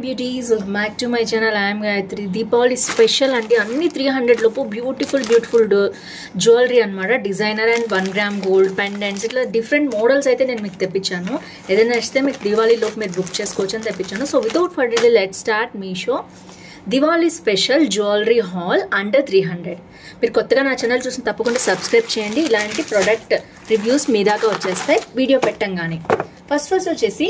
beauties welcome back to my channel I'm Gayatri Deepavali special అండి అన్ని three hundred లోపు beautiful beautiful jewellery అనమాట designer and one gram gold pendants ఇట్లా different models అయితే నేను మీకు తెప్పించాను ఏదైనా నచ్చితే మీకు దివాళీ లోపు మీరు బుక్ చేసుకోవచ్చు అని తెప్పించాను so without for delay let start మీ show Diwali special jewellery haul under three hundred మీరు కొత్తగా నా ఛానల్ చూసి తప్పకుండా సబ్స్క్రైబ్ చేయండి ఇలాంటి ప్రొడక్ట్ రివ్యూస్ మీ దాకా వచ్చేస్తాయి వీడియో పెట్టంగానే ఫస్ట్ ఫస్ట్ వచ్చేసి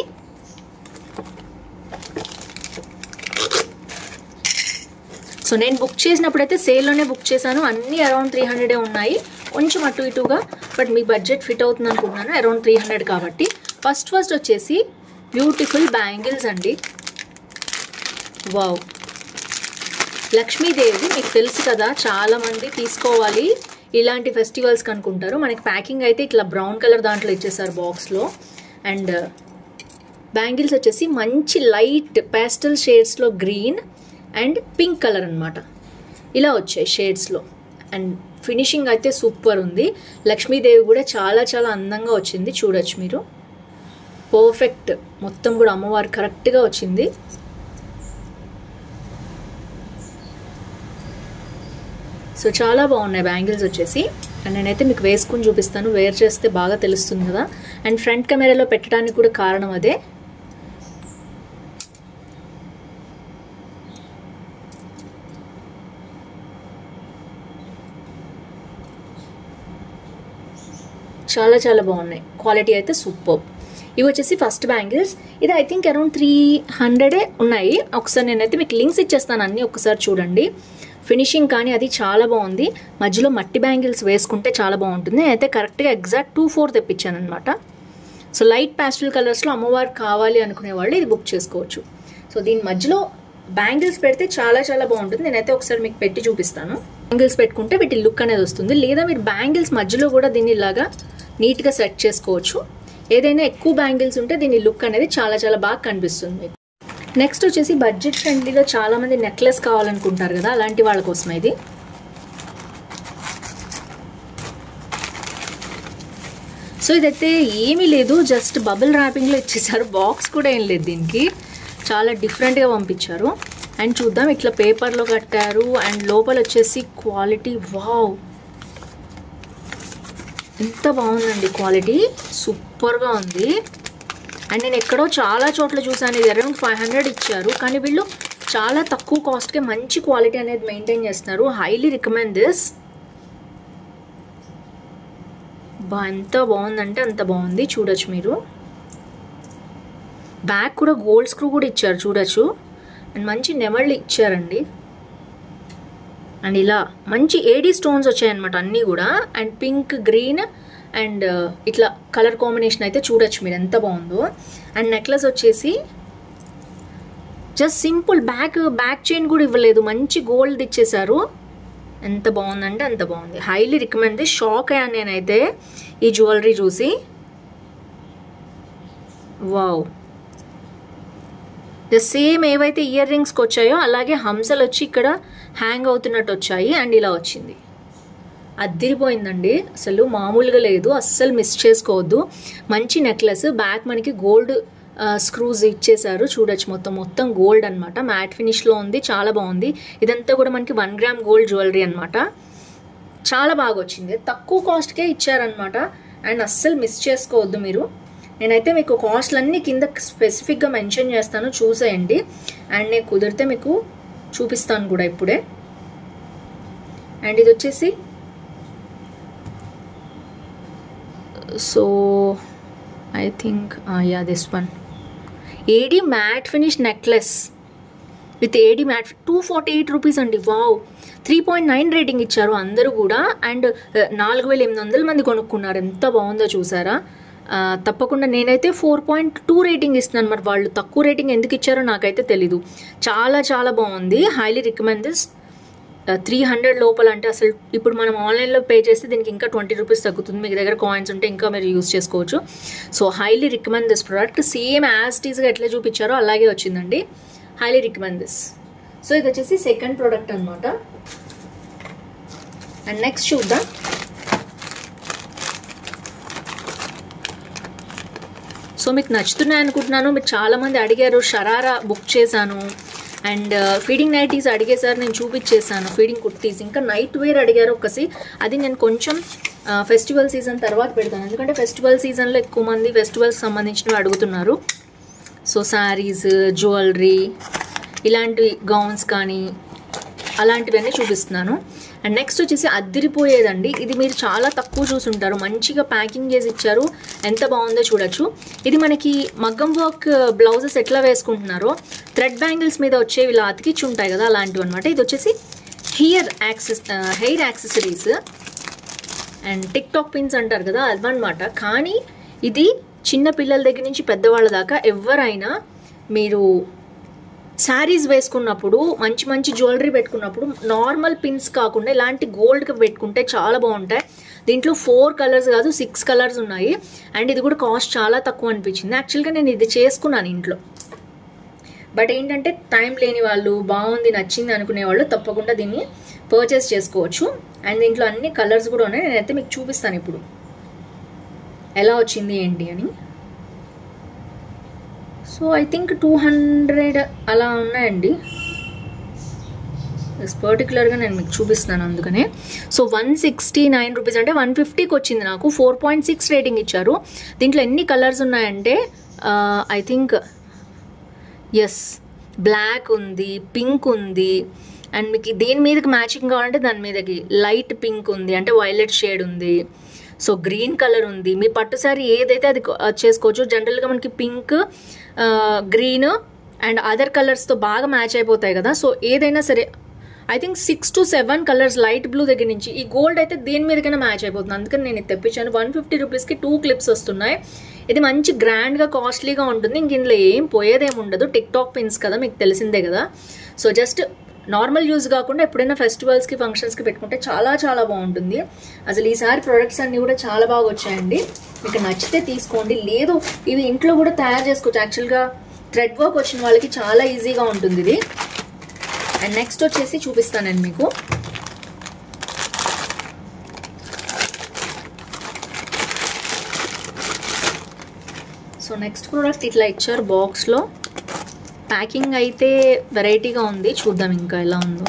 సో నేను బుక్ చేసినప్పుడైతే సేల్లోనే బుక్ చేశాను అన్నీ అరౌండ్ త్రీ హండ్రెడే ఉన్నాయి కొంచెం అటు ఇటుగా బట్ మీ బడ్జెట్ ఫిట్ అవుతుంది అనుకుంటున్నాను అరౌండ్ త్రీ హండ్రెడ్ కాబట్టి ఫస్ట్ ఫస్ట్ వచ్చేసి బ్యూటిఫుల్ బ్యాంగిల్స్ అండి వావ్ లక్ష్మీదేవి మీకు తెలుసు కదా చాలామంది తీసుకోవాలి ఇలాంటి ఫెస్టివల్స్కి అనుకుంటారు మనకి ప్యాకింగ్ అయితే ఇట్లా బ్రౌన్ కలర్ దాంట్లో ఇచ్చేసారు బాక్స్లో అండ్ బ్యాంగిల్స్ వచ్చేసి మంచి లైట్ పేస్టల్ షేడ్స్లో గ్రీన్ అండ్ పింక్ కలర్ అనమాట ఇలా వచ్చాయి షేడ్స్లో అండ్ ఫినిషింగ్ అయితే సూపర్ ఉంది లక్ష్మీదేవి కూడా చాలా చాలా అందంగా వచ్చింది చూడొచ్చు మీరు పర్ఫెక్ట్ మొత్తం కూడా అమ్మవారు కరెక్ట్గా వచ్చింది సో చాలా బాగున్నాయి బ్యాంగిల్స్ వచ్చేసి అండ్ నేనైతే మీకు వేసుకుని చూపిస్తాను వేర్ చేస్తే బాగా తెలుస్తుంది కదా అండ్ ఫ్రంట్ కెమెరాలో పెట్టడానికి కూడా కారణం అదే చాలా చాలా బాగున్నాయి క్వాలిటీ అయితే సూపర్ ఇవి వచ్చేసి ఫస్ట్ బ్యాంగిల్స్ ఇది ఐ థింక్ అరౌండ్ త్రీ హండ్రెడే ఉన్నాయి ఒకసారి నేనైతే మీకు లింక్స్ ఇచ్చేస్తాను అన్నీ ఒకసారి చూడండి ఫినిషింగ్ కానీ అది చాలా బాగుంది మధ్యలో మట్టి బ్యాంగిల్స్ వేసుకుంటే చాలా బాగుంటుంది అయితే కరెక్ట్గా ఎగ్జాక్ట్ టూ ఫోర్ తెప్పించాను అనమాట సో లైట్ ప్యాస్టల్ కలర్స్లో అమ్మవారు కావాలి అనుకునే వాళ్ళు ఇది బుక్ చేసుకోవచ్చు సో దీని మధ్యలో బ్యాంగిల్స్ పెడితే చాలా చాలా బాగుంటుంది నేనైతే ఒకసారి మీకు పెట్టి చూపిస్తాను బ్యాంగిల్స్ పెట్టుకుంటే వీటి లుక్ అనేది వస్తుంది లేదా మీరు బ్యాంగిల్స్ మధ్యలో కూడా దీన్ని ఇలాగా నీట్గా సెట్ చేసుకోవచ్చు ఏదైనా ఎక్కువ బ్యాంగిల్స్ ఉంటే దీని లుక్ అనేది చాలా చాలా బాగా కనిపిస్తుంది నెక్స్ట్ వచ్చేసి బడ్జెట్ ఫ్రెండ్లీగా చాలామంది నెక్లెస్ కావాలనుకుంటారు కదా అలాంటి వాళ్ళ కోసం ఇది సో ఇదైతే ఏమీ లేదు జస్ట్ బబుల్ ర్యాపింగ్లో ఇచ్చేసారు బాక్స్ కూడా ఏం లేదు దీనికి చాలా డిఫరెంట్గా పంపించారు అండ్ చూద్దాం ఇట్లా పేపర్లో కట్టారు అండ్ లోపల వచ్చేసి క్వాలిటీ వావ్ ఎంత బాగుందండి క్వాలిటీ సూపర్గా ఉంది అండ్ నేను ఎక్కడో చాలా చోట్ల చూసాను ఇది అరౌండ్ ఫైవ్ హండ్రెడ్ ఇచ్చారు కానీ వీళ్ళు చాలా తక్కువ కాస్ట్కే మంచి క్వాలిటీ అనేది మెయింటైన్ చేస్తున్నారు హైలీ రికమెండ్ దిస్ బా ఎంత బాగుందంటే అంత బాగుంది చూడొచ్చు మీరు బ్యాక్ కూడా గోల్డ్ స్క్రూ కూడా ఇచ్చారు చూడొచ్చు అండ్ మంచి నెమళ్ళు ఇచ్చారండి అండ్ ఇలా మంచి ఏడీ స్టోన్స్ వచ్చాయన్నమాట అన్నీ కూడా అండ్ పింక్ గ్రీన్ అండ్ ఇట్లా కలర్ కాంబినేషన్ అయితే చూడొచ్చు మీరు ఎంత బాగుందో అండ్ నెక్లెస్ వచ్చేసి just simple back back chain కూడా ఇవ్వలేదు మంచి గోల్డ్ ఇచ్చేసారు ఎంత బాగుందంటే అంత బాగుంది హైలీ రికమెండ్ షాక్ అయ్యాను నేనైతే ఈ జ్యువెలరీ చూసి వావ్ ద సేమ్ ఏవైతే ఇయర్ రింగ్స్కి వచ్చాయో అలాగే హంసలు వచ్చి ఇక్కడ హ్యాంగ్ అవుతున్నట్టు వచ్చాయి అండ్ ఇలా వచ్చింది అద్దిరిపోయిందండి అసలు మామూలుగా లేదు అస్సలు మిస్ చేసుకోవద్దు మంచి నెక్లెస్ బ్యాక్ మనకి గోల్డ్ స్క్రూస్ ఇచ్చేసారు చూడొచ్చు మొత్తం మొత్తం గోల్డ్ అనమాట మ్యాట్ ఫినిష్లో ఉంది చాలా బాగుంది ఇదంతా కూడా మనకి వన్ గ్రామ్ గోల్డ్ జ్యువెలరీ అనమాట చాలా బాగా వచ్చింది తక్కువ కాస్ట్కే ఇచ్చారనమాట అండ్ అస్సలు మిస్ చేసుకోవద్దు మీరు నేనైతే మీకు కాస్ట్లన్నీ కింద స్పెసిఫిక్గా మెన్షన్ చేస్తాను చూసేయండి అండ్ నేను కుదిరితే మీకు చూపిస్తాను కూడా ఇప్పుడే అండ్ ఇది వచ్చేసి so I think ya this one AD matte finish necklace with AD matte two forty eight rupees అండి wow three point nine rating ఇచ్చారు అందరూ కూడా అండ్ నాలుగు వేల ఎనిమిది వందల మంది కొనుక్కున్నారు ఎంత బాగుందో చూసారా తప్పకుండా నేనైతే ఫోర్ పాయింట్ టూ రేటింగ్ ఇస్తున్నాను మరి వాళ్ళు తక్కువ రేటింగ్ ఎందుకు ఇచ్చారో నాకైతే తెలీదు చాలా చాలా బాగుంది highly recommend this three hundred లోపల అంటే అసలు ఇప్పుడు మనం ఆన్లైన్లో పే చేస్తే దీనికి ఇంకా ట్వంటీ రూపీస్ తగ్గుతుంది మీకు దగ్గర కాయిన్స్ ఉంటే ఇంకా మీరు యూస్ చేసుకోవచ్చు so highly recommend this product same as టీస్గా ఎట్లా చూపించారో అలాగే వచ్చిందండి హైలీ రికమెండ్ దిస్ సో ఇది వచ్చేసి సెకండ్ ప్రోడక్ట్ అనమాట అండ్ నెక్స్ట్ చూద్దాం సో మీకు నచ్చుతున్నాయి అనుకుంటున్నాను మీరు చాలామంది అడిగారు షరారా బుక్ చేశాను అండ్ ఫీడింగ్ నైటీస్ అడిగేసారు నేను చూపించేసాను ఫీడింగ్ కుర్తీస్ ఇంకా నైట్ వేర్ అడిగారు ఒకసి అది నేను కొంచెం ఫెస్టివల్ సీజన్ తర్వాత పెడతాను ఎందుకంటే ఫెస్టివల్ సీజన్లో ఎక్కువ మంది ఫెస్టివల్స్ సంబంధించినవి అడుగుతున్నారు సో శారీస్ జ్యువెలరీ ఇలాంటివి గౌన్స్ కానీ అలాంటివన్నీ చూపిస్తున్నాను అండ్ నెక్స్ట్ వచ్చేసి అద్దిరిపోయేదండి ఇది మీరు చాలా తక్కువ చూసుంటారు మంచిగా ప్యాకింగ్ చేసి ఇచ్చారు ఎంత బాగుందో చూడొచ్చు ఇది మనకి మగ్గం వర్క్ బ్లౌజెస్ ఎట్లా వేసుకుంటున్నారో థ్రెడ్ బ్యాంగిల్స్ మీద వచ్చేవి ఇలా అతికిచ్చి ఉంటాయి కదా అలాంటివి అనమాట ఇది వచ్చేసి hair access hair accessories and tic tac pins అంటారు కదా అదనమాట కానీ ఇది చిన్న పిల్లల దగ్గర నుంచి పెద్దవాళ్ళ దాకా ఎవరైనా మీరు శారీస్ వేసుకున్నప్పుడు మంచి మంచి జ్యువెలరీ పెట్టుకున్నప్పుడు నార్మల్ పిన్స్ కాకుండా ఇలాంటి గోల్డ్కి పెట్టుకుంటే చాలా బాగుంటాయి దీంట్లో ఫోర్ కలర్స్ కాదు సిక్స్ కలర్స్ ఉన్నాయి అండ్ ఇది కూడా కాస్ట్ చాలా తక్కువ అనిపించింది యాక్చువల్గా నేను ఇది చేసుకున్నాను ఇంట్లో బట్ ఏంటంటే టైం లేని వాళ్ళు బాగుంది నచ్చింది అనుకునే వాళ్ళు తప్పకుండా దీన్ని పర్చేస్ చేసుకోవచ్చు అండ్ దీంట్లో అన్ని కలర్స్ కూడా ఉన్నాయి నేనైతే మీకు చూపిస్తాను ఇప్పుడు ఎలా వచ్చింది ఏంటి అని so I think two hundred అలా ఉన్నాయండి పర్టికులర్గా నేను మీకు చూపిస్తున్నాను అందుకనే so one sixty nine rupees అంటే వన్ ఫిఫ్టీకి వచ్చింది నాకు ఫోర్ పాయింట్ సిక్స్ రేటింగ్ ఇచ్చారు దీంట్లో ఎన్ని కలర్స్ ఉన్నాయంటే ఐ థింక్ ఎస్ బ్లాక్ ఉంది పింక్ ఉంది అండ్ మీకు దేని మీదకి మ్యాచింగ్ కావాలంటే దాని మీదకి లైట్ పింక్ ఉంది అంటే వైలెట్ షేడ్ ఉంది సో గ్రీన్ కలర్ ఉంది మీ పట్టు సారీ ఏదైతే అది కొ- అది చేసుకోవచ్చు జనరల్గా మనకి పింక్ గ్రీన్ అండ్ అదర్ కలర్స్తో బాగా మ్యాచ్ అయిపోతాయి కదా సో ఏదైనా సరే I think six to seven colours light blue దగ్గర నుంచి ఈ గోల్డ్ అయితే దేని మీదకైనా మ్యాచ్ అయిపోతుంది అందుకని నేను ఇది తెప్పించాను వన్ ఫిఫ్టీ రూపీస్కి టూ క్లిప్స్ వస్తున్నాయి ఇది మంచి గ్రాండ్గా కాస్ట్లీగా ఉంటుంది ఇంక ఇందులో ఏం పోయేదేం ఉండదు టిక్ టాక్ పిన్స్ కదా మీకు తెలిసిందే కదా సో జస్ట్ నార్మల్ యూజ్ కాకుండా ఎప్పుడైనా ఫెస్టివల్స్కి ఫంక్షన్స్కి పెట్టుకుంటే చాలా చాలా బాగుంటుంది అసలు ఈసారి ప్రొడక్ట్స్ అన్నీ కూడా చాలా బాగా వచ్చాయండి మీకు నచ్చితే తీసుకోండి లేదు ఇవి ఇంట్లో కూడా తయారు చేసుకోవచ్చు యాక్చువల్గా థ్రెడ్ వర్క్ వచ్చిన వాళ్ళకి చాలా ఈజీగా ఉంటుంది ఇది అండ్ నెక్స్ట్ వచ్చేసి చూపిస్తాను నేను మీకు సో నెక్స్ట్ ప్రోడక్ట్ ఇట్లా ఇచ్చారు బాక్స్లో ప్యాకింగ్ అయితే వెరైటీగా ఉంది చూద్దాం ఇంకా ఎలా ఉందో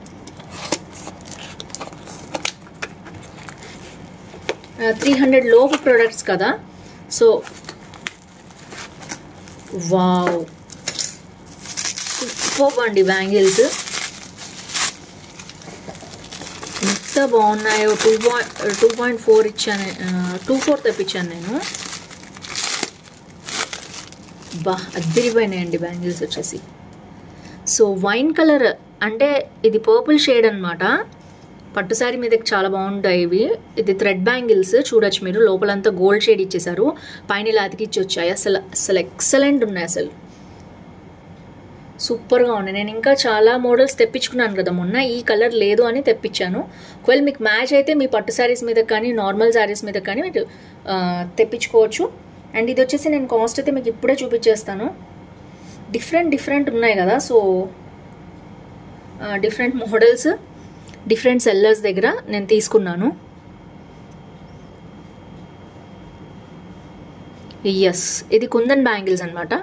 త్రీ హండ్రెడ్ లోపు ప్రొడక్ట్స్ కదా సో వావ్ సూపర్ అండి బ్యాంగిల్స్ ఎంత బాగున్నాయో two point two point four ఇచ్చాను టూ ఫోర్ తెప్పించాను నేను బా అద్దరిపోయినాయండి బ్యాంగిల్స్ వచ్చేసి సో వైన్ కలర్ అంటే ఇది పర్పుల్ షేడ్ అనమాట పట్టు శారీ మీదకి చాలా బాగుంటాయి ఇవి ఇది థ్రెడ్ బ్యాంగిల్స్ చూడొచ్చు మీరు లోపలంతా గోల్డ్ షేడ్ ఇచ్చేసారు పైన ఇలా అతికిచ్చి వచ్చాయి అసలు అసలు ఎక్సలెంట్ ఉన్నాయి అసలు సూపర్గా ఉన్నాయి నేను ఇంకా చాలా మోడల్స్ తెప్పించుకున్నాను కదా మొన్న ఈ కలర్ లేదు అని తెప్పించాను ఒకవేళ మీకు మ్యాచ్ అయితే మీ పట్టు శారీస్ మీద కానీ నార్మల్ శారీస్ మీద కానీ మీరు ఆ, తెప్పించుకోవచ్చు అండ్ ఇది వచ్చేసి నేను కాస్ట్ అయితే మీకు ఇప్పుడే చూపించేస్తాను డిఫరెంట్ డిఫరెంట్ ఉన్నాయి కదా so different models different sellers దగ్గర నేను తీసుకున్నాను ఎస్ ఇది కుందన్ బ్యాంగిల్స్ అనమాట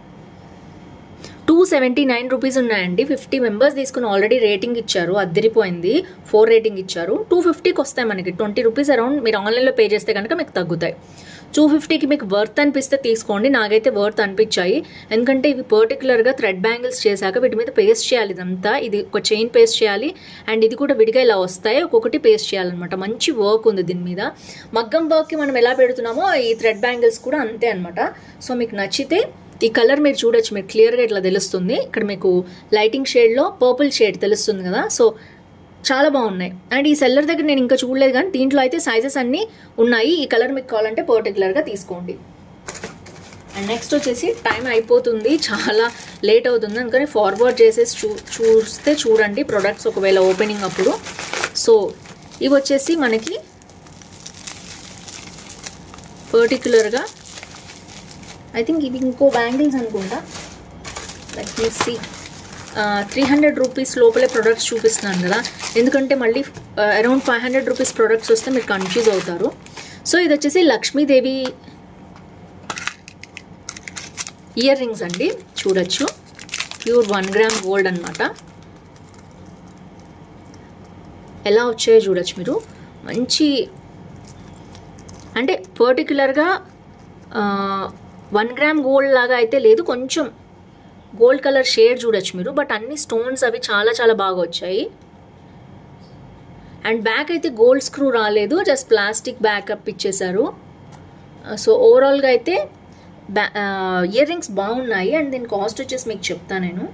టూ సెవెంటీ నైన్ రూపీస్ ఉన్నాయండి ఫిఫ్టీ మెంబర్స్ తీసుకుని ఆల్రెడీ రేటింగ్ ఇచ్చారు అద్దరిపోయింది ఫోర్ రేటింగ్ ఇచ్చారు టూ ఫిఫ్టీకి వస్తాయి మనకి ట్వంటీ రూపీస్ అరౌండ్ మీరు ఆన్లైన్లో పే చేస్తే కనుక మీకు తగ్గుతాయి టూ ఫిఫ్టీకి మీకు వర్త్ అనిపిస్తే తీసుకోండి నాకైతే వర్త్ అనిపించాయి ఎందుకంటే ఇవి పర్టికులర్గా థ్రెడ్ బ్యాంగిల్స్ చేశాక వీటి మీద పేస్ట్ చేయాలి ఇదంతా ఇది ఒక చైన్ పేస్ట్ చేయాలి అండ్ ఇది కూడా విడిగా ఇలా వస్తాయి ఒక్కొక్కటి పేస్ట్ చేయాలన్నమాట మంచి వర్క్ ఉంది దీని మీద మగ్గం వర్క్కి మనం ఎలా పెడుతున్నామో ఈ థ్రెడ్ బ్యాంగిల్స్ కూడా అంతే అనమాట సో మీకు నచ్చితే ఈ కలర్ మీరు చూడొచ్చు మీరు క్లియర్గా ఇట్లా తెలుస్తుంది ఇక్కడ మీకు లైటింగ్ షేడ్లో పర్పుల్ షేడ్ తెలుస్తుంది కదా సో చాలా బాగున్నాయి అండ్ ఈ సెల్లర్ దగ్గర నేను ఇంకా చూడలేదు కానీ దీంట్లో అయితే సైజెస్ అన్నీ ఉన్నాయి ఈ కలర్ మీకు కావాలంటే పర్టికులర్గా తీసుకోండి అండ్ నెక్స్ట్ వచ్చేసి టైం అయిపోతుంది చాలా లేట్ అవుతుంది అందుకని ఫార్వర్డ్ చేసేసి చూ చూస్తే చూడండి ప్రొడక్ట్స్ ఒకవేళ ఓపెనింగ్ అప్పుడు సో ఇవి వచ్చేసి మనకి పర్టికులర్గా ఐ థింక్ ఇది ఇంకో బ్యాంగిల్స్ అనుకుంటా లైక్ మీ సి త్రీ హండ్రెడ్ రూపీస్ లోపలే ప్రొడక్ట్స్ చూపిస్తున్నాను కదా ఎందుకంటే మళ్ళీ around five hundred rupees products వస్తే మీరు కన్ఫ్యూజ్ అవుతారు సో ఇది వచ్చేసి లక్ష్మీదేవి ఇయర్ రింగ్స్ అండి చూడొచ్చు ప్యూర్ వన్ గ్రామ్ గోల్డ్ అనమాట ఎలా వచ్చాయో చూడొచ్చు మీరు మంచి అంటే పర్టికులర్గా వన్ గ్రామ్ గోల్డ్ లాగా అయితే లేదు కొంచెం గోల్డ్ కలర్ షేడ్ చూడొచ్చు మీరు బట్ అన్ని స్టోన్స్ అవి చాలా చాలా బాగా వచ్చాయి అండ్ బ్యాక్ అయితే గోల్డ్ స్క్రూ రాలేదు జస్ట్ ప్లాస్టిక్ బ్యాకప్ ఇచ్చేసారు సో ఓవరాల్గా అయితే బ్యా ఇయర్ రింగ్స్ బాగున్నాయి అండ్ దీని కాస్ట్ వచ్చేసి మీకు చెప్తా నేను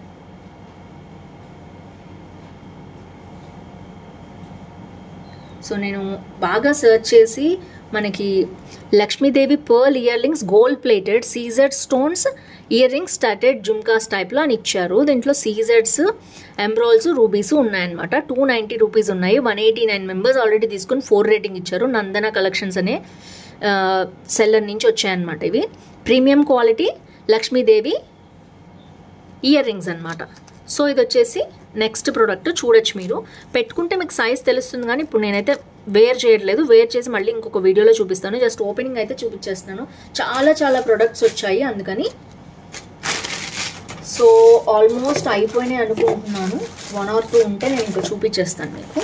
సో నేను బాగా సెర్చ్ చేసి మనకి Lakshmidevi pearl earrings gold plated CZ stones earrings studded jhumkas టైప్లో అని ఇచ్చారు దీంట్లో సీజెడ్స్ ఎంబ్రాల్స్ రూబీస్ ఉన్నాయన్నమాట టూ నైంటీ రూపీస్ ఉన్నాయి one eighty nine members already తీసుకుని ఫోర్ రేటింగ్ ఇచ్చారు నందన కలెక్షన్స్ అనే సెల్లర్ నుంచి వచ్చాయన్నమాట ఇవి premium quality Lakshmidevi earrings అనమాట సో ఇది వచ్చేసి నెక్స్ట్ ప్రోడక్ట్ చూడొచ్చు మీరు పెట్టుకుంటే మీకు సైజ్ తెలుస్తుంది కానీ ఇప్పుడు నేనైతే వేర్ చేయట్లేదు వేర్ చేసి మళ్ళీ ఇంకొక వీడియోలో చూపిస్తాను జస్ట్ ఓపెనింగ్ అయితే చూపించేస్తున్నాను చాలా చాలా ప్రొడక్ట్స్ వచ్చాయి అందుకని సో ఆల్మోస్ట్ అయిపోయినాయి అనుకుంటున్నాను వన్ ఆర్ టూ ఉంటే నేను ఇంకా చూపించేస్తాను మీకు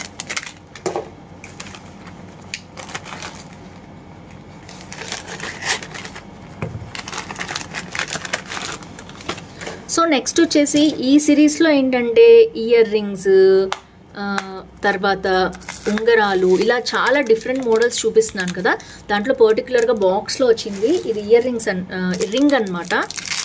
సో నెక్స్ట్ వచ్చేసి ఈ సిరీస్లో ఏంటంటే ఇయర్ రింగ్స్ తర్వాత ఉంగరాలు ఇలా చాలా డిఫరెంట్ మోడల్స్ చూపిస్తున్నాను కదా దాంట్లో పర్టికులర్గా బాక్స్లో వచ్చింది ఇది ఇయర్ రింగ్స్ అన్ రింగ్ అనమాట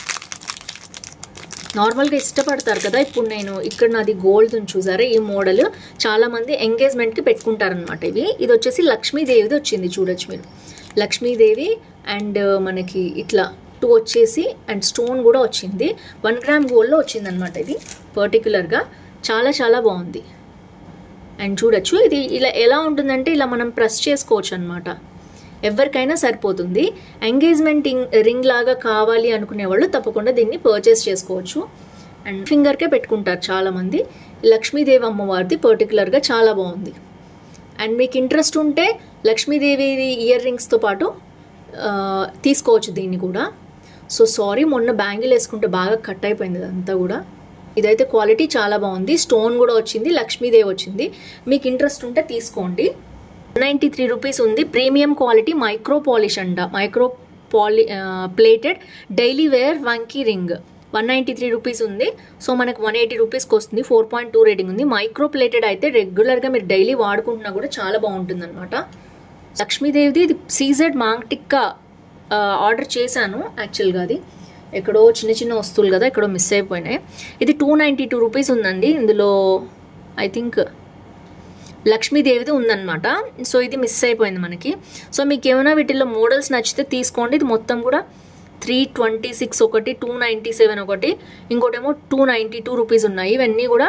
నార్మల్గా ఇష్టపడతారు కదా ఇప్పుడు నేను ఇక్కడ నాది గోల్డ్ చూసారా ఈ మోడల్ చాలామంది ఎంగేజ్మెంట్కి పెట్టుకుంటారనమాట ఇవి ఇది వచ్చేసి లక్ష్మీదేవిది వచ్చింది చూడొచ్చు మీరు లక్ష్మీదేవి అండ్ మనకి ఇట్లా టూ వచ్చేసి అండ్ స్టోన్ కూడా వచ్చింది వన్ గ్రామ్ గోల్డ్లో వచ్చిందనమాట ఇది పర్టికులర్గా చాలా చాలా బాగుంది అండ్ చూడొచ్చు ఇది ఇలా ఎలా ఉంటుందంటే ఇలా మనం ప్రెస్ చేసుకోవచ్చు అనమాట ఎవరికైనా సరిపోతుంది ఎంగేజ్మెంట్ రింగ్ లాగా కావాలి అనుకునే వాళ్ళు తప్పకుండా దీన్ని పర్చేస్ చేసుకోవచ్చు అండ్ ఫింగర్కే పెట్టుకుంటారు చాలామంది లక్ష్మీదేవి అమ్మవారిది పర్టికులర్గా చాలా బాగుంది అండ్ మీకు ఇంట్రెస్ట్ ఉంటే లక్ష్మీదేవి ఇయర్ రింగ్స్తో పాటు తీసుకోవచ్చు దీన్ని కూడా సో సారీ మొన్న బ్యాంగిల్ వేసుకుంటే బాగా కట్ అయిపోయింది అదంతా కూడా ఇదైతే క్వాలిటీ చాలా బాగుంది స్టోన్ కూడా వచ్చింది లక్ష్మీదేవి వచ్చింది మీకు ఇంట్రెస్ట్ ఉంటే తీసుకోండి నైంటీ త్రీ రూపీస్ ఉంది ప్రీమియం క్వాలిటీ మైక్రో పాలిష్ అంట మైక్రో పాలి plated daily wear vanki ring one ninety three rupees ఉంది సో మనకు వన్ ఎయిటీ రూపీస్కి వస్తుంది ఫోర్ పాయింట్ టూ రేటింగ్ ఉంది మైక్రో ప్లేటెడ్ అయితే రెగ్యులర్గా మీరు డైలీ వాడుకుంటున్నా కూడా చాలా బాగుంటుంది అనమాట లక్ష్మీదేవిది ఇది సీజెడ్ మాంగ్ టిక్కా ఆర్డర్ చేశాను యాక్చువల్గా అది ఎక్కడో చిన్న చిన్న వస్తువులు కదా ఎక్కడో మిస్ అయిపోయినాయి ఇది టూ నైంటీ టూ రూపీస్ ఉందండి ఇందులో ఐ థింక్ లక్ష్మీదేవిది ఉందన్నమాట సో ఇది మిస్ అయిపోయింది మనకి సో మీకు ఏమైనా వీటిల్లో మోడల్స్ నచ్చితే తీసుకోండి ఇది మొత్తం కూడా త్రీ ట్వంటీ సిక్స్ ఒకటి టూ నైంటీ సెవెన్ ఒకటి ఇంకోటేమో టూ నైంటీ టూ రూపీస్ ఉన్నాయి ఇవన్నీ కూడా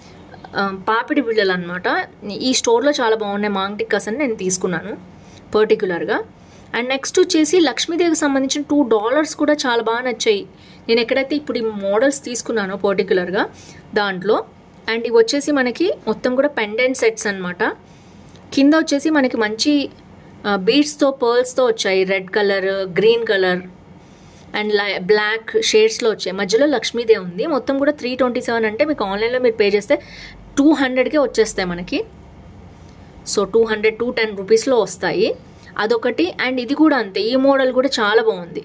పాపిడి బిళ్ళలు అనమాట ఈ స్టోర్లో చాలా బాగున్నాయి మాంగ్ టిక్కాస్ అని నేను తీసుకున్నాను పర్టికులర్గా అండ్ నెక్స్ట్ వచ్చేసి లక్ష్మీదేవికి సంబంధించిన టూ డాలర్స్ కూడా చాలా బాగా నచ్చాయి నేను ఎక్కడైతే ఇప్పుడు ఈ మోడల్స్ తీసుకున్నానో పర్టికులర్గా దాంట్లో అండ్ ఇవి వచ్చేసి మనకి మొత్తం కూడా పెండెంట్ సెట్స్ అనమాట కింద వచ్చేసి మనకి మంచి బీడ్స్తో పర్ల్స్తో వచ్చాయి red colour green colour and black షేడ్స్లో వచ్చాయి మధ్యలో లక్ష్మీదేవి ఉంది మొత్తం కూడా త్రీ ట్వంటీ సెవెన్ అంటే మీకు ఆన్లైన్లో మీరు పే చేస్తే టూ హండ్రెడ్కే వచ్చేస్తాయి మనకి so two hundred two ten రూపీస్లో వస్తాయి అదొకటి అండ్ ఇది కూడా అంతే ఈ మోడల్ కూడా చాలా బాగుంది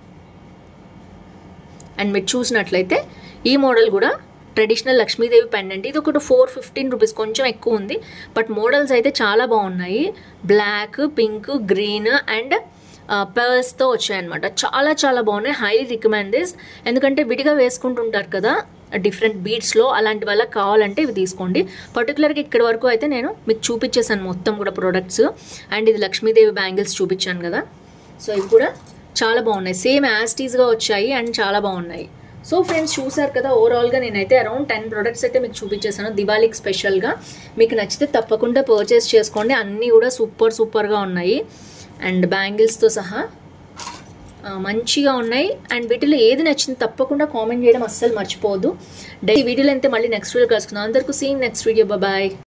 అండ్ మీరు చూసినట్లయితే ఈ మోడల్ కూడా ట్రెడిషనల్ లక్ష్మీదేవి పెండెంట్ ఇది ఒకటి ఫోర్ ఫిఫ్టీన్ రూపీస్ కొంచెం ఎక్కువ ఉంది బట్ మోడల్స్ అయితే చాలా బాగున్నాయి బ్లాక్ పింక్ గ్రీన్ అండ్ పర్ల్స్తో వచ్చాయన్నమాట చాలా చాలా బాగున్నాయి హైలీ రికమెండ్ దిస్ ఎందుకంటే విడిగా వేసుకుంటుంటారు కదా డిఫరెంట్ బీట్స్లో అలాంటి వాళ్ళకి కావాలంటే ఇవి తీసుకోండి పర్టికులర్గా ఇక్కడ వరకు అయితే నేను మీకు చూపించేసాను మొత్తం కూడా ప్రోడక్ట్స్ అండ్ ఇది లక్ష్మీదేవి బ్యాంగిల్స్ చూపించాను కదా సో ఇవి కూడా చాలా బాగున్నాయి సేమ్ యాస్టీస్గా వచ్చాయి అండ్ చాలా బాగున్నాయి సో ఫ్రెండ్స్ చూసారు కదా ఓవరాల్గా నేనైతే అరౌండ్ టెన్ ప్రొడక్ట్స్ అయితే మీకు చూపించేసాను దివాళీకి స్పెషల్గా మీకు నచ్చితే తప్పకుండా పర్చేస్ చేసుకోండి అన్నీ కూడా సూపర్ సూపర్గా ఉన్నాయి అండ్ బ్యాంగిల్స్తో సహా మంచిగా ఉన్నాయి అండ్ వీటిలో ఏది నచ్చింది తప్పకుండా కామెంట్ చేయడం అస్సలు మర్చిపోవద్దు డై వీడియోలో అయితే మళ్ళీ నెక్స్ట్ వీడియో కలుసుకుందాం అందరికీ సీన్ నెక్స్ట్ వీడియో బాయ్